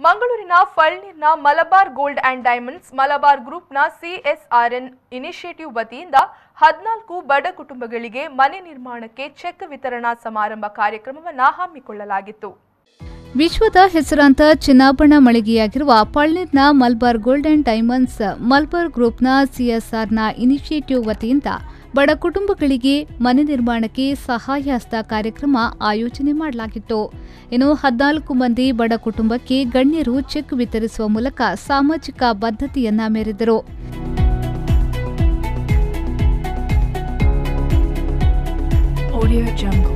ಮಂಗಳೂರಿನ ಫಳ್ನೀರ್ನ Malabar gold and diamonds Malabar ಗ್ರೂಪ್ನ ಸಿಎಸ್ಆರ್ಎನ್ ಇನಿಷಿಯೇಟಿವ್ ವತಿಯಿಂದ ಹದಿನಾಲ್ಕು ಬಡ ಕುಟುಂಬಗಳಿಗೆ ಮನೆ ನಿರ್ಮಾಣಕ್ಕೆ ಚೆಕ್ ವಿತರಣಾ ಸಮಾರಂಭ ಕಾರ್ಯಕ್ರಮವನ್ನು ಹಮ್ಮಿಕೊಳ್ಳಲಾಗಿತ್ತು ವಿಶ್ವದ ಹೆಸರಾಂತ ಚಿನ್ನಾಭರಣ ಮಳಿಗೆಯಾಗಿರುವ ಪಳ್ನೀರ್ನ Malabar gold and diamonds Malabar ಗ್ರೂಪ್ನ ಸಿಎಸ್ಆರ್ನ ಇನಿಷಿಯೇಟಿವ್ ವತಿಯಿಂದ ಬಡ ಕುಟುಂಬಗಳಿಗೆ ಮನೆ ನಿರ್ಮಾಣಕ್ಕೆ ಸಹಾಯ ಹಸ್ತ ಕಾರ್ಯಕ್ರಮ ಆಯೋಜನೆ ಮಾಡಲಾಗಿತ್ತು ಇನ್ನು ಹದಿನಾಲ್ಕು ಮಂದಿ ಬಡ ಕುಟುಂಬಕ್ಕೆ ಗಣ್ಯರು ಚೆಕ್ ವಿತರಿಸುವ ಮೂಲಕ ಸಾಮಾಜಿಕ ಬದ್ಧತೆಯನ್ನ ಮೆರೆದರು Audio Jungle.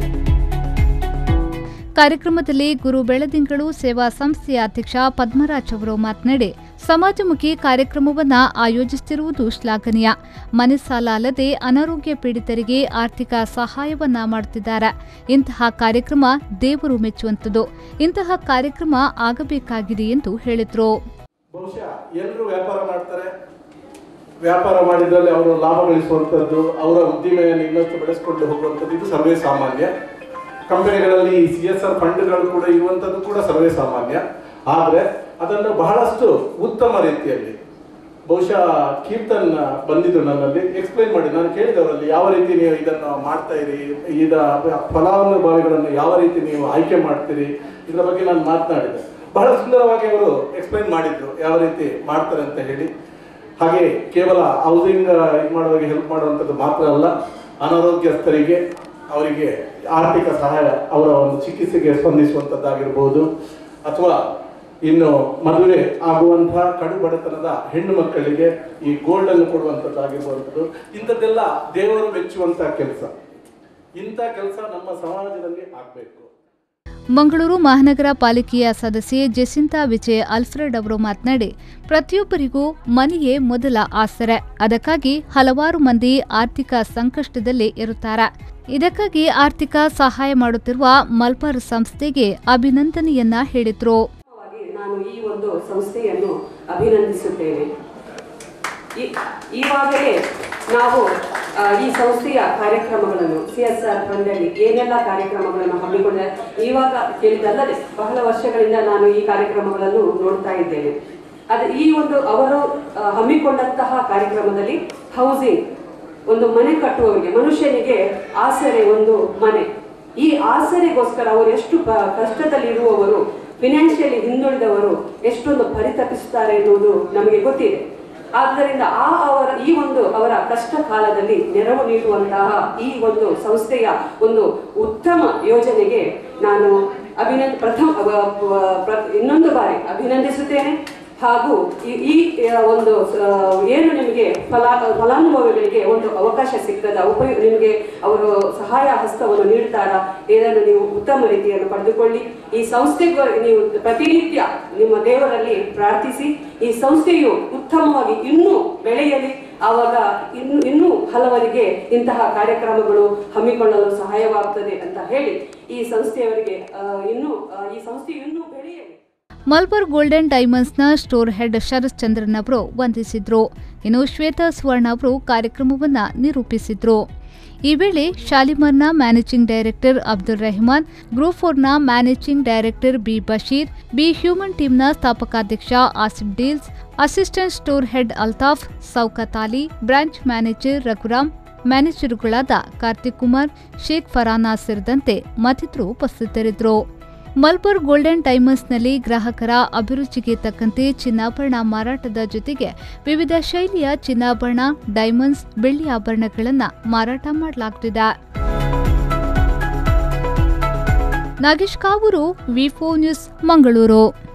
ಕಾರ್ಯಕ್ರಮದಲ್ಲಿ ಗುರು ಬೆಳದಿಂಗಳು ಸೇವಾ ಸಂಸ್ಥೆಯ ಅಧ್ಯಕ್ಷ ಪದ್ಮರಾಜ್ ಅವರು ಮಾತನಾಡಿ ಸಮಾಜಮುಖಿ ಕಾರ್ಯಕ್ರಮವನ್ನ ಆಯೋಜಿಸುತ್ತಿರುವುದು ಶ್ಲಾಘನೀಯ ಮನೆ ಸಾಲ ಅಲ್ಲದೆ ಅನಾರೋಗ್ಯ ಪೀಡಿತರಿಗೆ ಆರ್ಥಿಕ ಸಹಾಯವನ್ನ ಮಾಡುತ್ತಿದ್ದಾರೆ ಇಂತಹ ಕಾರ್ಯಕ್ರಮ ದೇವರು ಮೆಚ್ಚುವಂಥದ್ದು ಇಂತಹ ಕಾರ್ಯಕ್ರಮ ಆಗಬೇಕಾಗಿದೆ ಎಂದು ಹೇಳಿದರು ಬಹುಶಃ ಎಲ್ಲರೂ ವ್ಯಾಪಾರ ಮಾಡ್ತಾರೆ ವ್ಯಾಪಾರ ಮಾಡಿದ್ರಲ್ಲಿ ಅವರು ಲಾಭ ಗಳಿಸುವಂಥದ್ದು ಅವರ ಉದ್ದಿಮೆಯನ್ನು ಇನ್ನಷ್ಟು ಬೆಳೆಸ್ಕೊಂಡು ಹೋಗುವಂಥದ್ದು ಇದು ಸರ್ವೇ ಸಾಮಾನ್ಯ ಕಂಪನಿಗಳಲ್ಲಿ ಸಿ ಎಸ್ ಆರ್ ಫಂಡ್ಗಳು ಕೂಡ ಇರುವಂಥದ್ದು ಕೂಡ ಸರ್ವೇ ಸಾಮಾನ್ಯ ಆದರೆ ಅದನ್ನು ಬಹಳಷ್ಟು ಉತ್ತಮ ರೀತಿಯಲ್ಲಿ ಬಹುಶಃ ಕೀರ್ತನ್ ಬಂದಿದ್ದು ನನ್ನಲ್ಲಿ ಎಕ್ಸ್ಪ್ಲೈನ್ ಮಾಡಿ ನಾನು ಕೇಳಿದವರಲ್ಲಿ ಯಾವ ರೀತಿ ನೀವು ಇದನ್ನು ಮಾಡ್ತಾ ಇರಿ ಇದ ಫಲಾನುಭವಿಗಳನ್ನು ಯಾವ ರೀತಿ ನೀವು ಆಯ್ಕೆ ಮಾಡ್ತೀರಿ ಇದರ ಬಗ್ಗೆ ನಾನು ಮಾತನಾಡಿದೆ ಬಹಳ ಸುಂದರವಾಗಿ ಅವರು ಎಕ್ಸ್ಪ್ಲೈನ್ ಮಾಡಿದ್ರು ಯಾವ ರೀತಿ ಮಾಡ್ತಾರೆ ಅಂತ ಹೇಳಿ ಹಾಗೆ ಕೇವಲ ಹೌಸಿಂಗ್ ಇದು ಮಾಡುವಾಗ ಹೆಲ್ಪ್ ಮಾಡುವಂಥದ್ದು ಮಾತ್ರ ಅಲ್ಲ ಅನಾರೋಗ್ಯಸ್ಥರಿಗೆ ಅವರಿಗೆ ಆರ್ಥಿಕ ಸಹಾಯ ಅವರ ಒಂದು ಚಿಕಿತ್ಸೆಗೆ ಸ್ಪಂದಿಸುವಂಥದ್ದಾಗಿರ್ಬೋದು ಅಥವಾ ಇನ್ನು ಮದುವೆ ಆಗುವಂತಹ ಕಡು ಬಡತನದ ಹೆಣ್ಣು ಮಕ್ಕಳಿಗೆ ಈ ಗೋಲ್ಡ್ ಅನ್ನು ಕೊಡುವಂಥದ್ದಾಗಿರುವಂಥದ್ದು ಇಂಥದ್ದೆಲ್ಲ ದೇವರು ಮೆಚ್ಚುವಂತಹ ಕೆಲಸ ಇಂಥ ಕೆಲಸ ನಮ್ಮ ಸಮಾಜದಲ್ಲಿ ಆಗಬೇಕು ಮಂಗಳೂರು ಮಹಾನಗರ ಪಾಲಿಕೆಯ ಸದಸ್ಯೆ ಜೆಸಿಂತಾ ವಿಜಯ್ ಅಲ್ಫ್ರೆಡ್ ಅವರು ಮಾತನಾಡಿ ಪ್ರತಿಯೊಬ್ಬರಿಗೂ ಮನೆಯೇ ಮೊದಲ ಆಸರೆ ಅದಕ್ಕಾಗಿ ಹಲವಾರು ಮಂದಿ ಆರ್ಥಿಕ ಸಂಕಷ್ಟದಲ್ಲಿ ಇರುತ್ತಾರೆ ಇದಕ್ಕಾಗಿ ಆರ್ಥಿಕ ಸಹಾಯ ಮಾಡುತ್ತಿರುವ ಮಲ್ಬಾರ್ ಸಂಸ್ಥೆಗೆ ಅಭಿನಂದನೆಯನ್ನ ಹೇಳಿದ್ರು ವಾಗಿ ನಾನು ಈ ಒಂದು ಸಂಸ್ಥೆಯನ್ನು ಅಭಿನಂದಿಸುತ್ತೇನೆ ಈ- ಈವಾಗಲೇ ನಾವು ಆ, ಈ ಸಂಸ್ಥೆಯ ಕಾರ್ಯಕ್ರಮಗಳನ್ನು ಸಿ ಎಸ್ ಆರ್ ಫಂಡಲ್ಲಿ ಏನೆಲ್ಲ ಕಾರ್ಯಕ್ರಮಗಳನ್ನು ಹಮ್ಮಿಕೊಂಡ ಇವಾಗ ಕೇಳಿದಲ್ಲದೆ ಬಹಳ ವರ್ಷಗಳಿಂದ ನಾನು ಈ ಕಾರ್ಯಕ್ರಮಗಳನ್ನು ನೋಡ್ತಾ ಇದ್ದೇನೆ ಅದು ಈ ಒಂದು ಅವರು ಆ, ಹಮ್ಮಿಕೊಂಡಂತಹ ಕಾರ್ಯಕ್ರಮದಲ್ಲಿ ಹೌಸಿಂಗ್ ಒಂದು ಮನೆ ಕಟ್ಟುವವರಿಗೆ ಮನುಷ್ಯನಿಗೆ ಆಸರೆ ಒಂದು ಮನೆ ಈ ಆಸರೆಗೋಸ್ಕರ ಅವರು ಎಷ್ಟು ಕ- ಕಷ್ಟದಲ್ಲಿರುವವರು ಫಿನಾನ್ಷಿಯಲಿ ಹಿಂದುಳಿದವರು ಎಷ್ಟೊಂದು ಪರಿತಪಿಸುತ್ತಾರೆ ಎನ್ನುವುದು ನಮಗೆ ಗೊತ್ತಿದೆ ಆದ್ದರಿಂದ ಆ ಅವರ ಈ ಒಂದು ಅವರ ಕಷ್ಟ ಕಾಲದಲ್ಲಿ ನೆರವು ನೀಡುವಂತಹ ಈ ಒಂದು ಸಂಸ್ಥೆಯ ಒಂದು ಉತ್ತಮ ಯೋಜನೆಗೆ ನಾನು ಅಭಿನಂದ ಪ್ರಥಮ ಅವ- ವ- ಪ್ರ- ಇನ್ನೊಂದು ಬಾರಿ ಅಭಿನಂದಿಸುತ್ತೇನೆ ಹಾಗೂ ಈ- ಈ ಆ, ಒಂದು ಆ, ಏನು ನಿಮಗೆ ಫಲ ಫಲಾನುಭವಿಗಳಿಗೆ ಒಂದು ಅವಕಾಶ ಸಿಗ್ತದ ಉಪಯೋಗ ನಿಮಗೆ ಅವರು ಸಹಾಯ ಹಸ್ತವನ್ನು ನೀಡ್ತಾರಾ ಇದನ್ನು ನೀವು ಉತ್ತಮ ರೀತಿಯನ್ನು ಪಡೆದುಕೊಳ್ಳಿ ಈ ಸಂಸ್ಥೆಗೂ ನೀವು ಪ್ರತಿನಿತ್ಯ ನಿಮ್ಮ ದೇವರಲ್ಲಿ ಪ್ರಾರ್ಥಿಸಿ ಈ ಸಂಸ್ಥೆಯು ಉತ್ತಮವಾಗಿ ಇನ್ನೂ ಬೆಳೆಯಲಿ ಆವಾಗ ಇನ್ನು ಇನ್ನೂ ಹಲವರಿಗೆ ಇಂತಹ ಕಾರ್ಯಕ್ರಮಗಳು ಹಮ್ಮಿಕೊಳ್ಳಲು ಸಹಾಯವಾಗುತ್ತದೆ ಅಂತ ಹೇಳಿ ಈ ಸಂಸ್ಥೆಯವರಿಗೆ ಆ, ಇನ್ನೂ ಆ, ಈ ಸಂಸ್ಥೆಯು ಇನ್ನೂ ಬೆಳೆಯಲಿ ಮಲ್ಬಾರ್ ಗೋಲ್ಡನ್ ಡೈಮಂಡ್ಸ್ನ ಸ್ಟೋರ್ ಹೆಡ್ ಶರತ್ ಚಂದ್ರನ್ ಅವರು ವಂದಿಸಿದ್ರು ಇನ್ನು ಶ್ವೇತಾ ಸುವರ್ಣ ಅವರು ಕಾರ್ಯಕ್ರಮವನ್ನ ನಿರೂಪಿಸಿದ್ರು ಈ ವೇಳೆ ಶಾಲಿಮಾರ್ನ managing director Abdul Rehman group ಫೋರ್ನ managing director B Basheer B human ಟೀಮ್ನ ಸ್ಥಾಪಕಾಧ್ಯಕ್ಷ Asif deals assistant store head Altaf Shaukat Ali branch manager Raghuram ಮ್ಯಾನೇಜರ್ಗಳಾದ ಕಾರ್ತಿಕ್ ಕುಮಾರ್ ಶೇಖ್ ಫರಾನಾ ಸೇರಿದಂತೆ ಮತ್ತಿತರರು ಉಪಸ್ಥಿತರಿದ್ದರು ಮಲ್ಬಾರ್ ಗೋಲ್ಡನ್ ಡೈಮಂಡ್ಸ್ನಲ್ಲಿ ಗ್ರಾಹಕರ ಅಭಿರುಚಿಗೆ ತಕ್ಕಂತೆ ಚಿನ್ನಾಭರಣ ಮಾರಾಟದ ಜೊತೆಗೆ ವಿವಿಧ ಶೈಲಿಯ ಚಿನ್ನಾಭರಣ ಡೈಮಂಡ್ಸ್ ಬೆಳ್ಳಿ ಆಭರಣಗಳನ್ನು ಮಾರಾಟ ಮಾಡಲಾಗುತ್ತಿದೆ ನಾಗೇಶ್ ಕಾವೂರು ವಿಫೋ ನ್ಯೂಸ್ ಮಂಗಳೂರು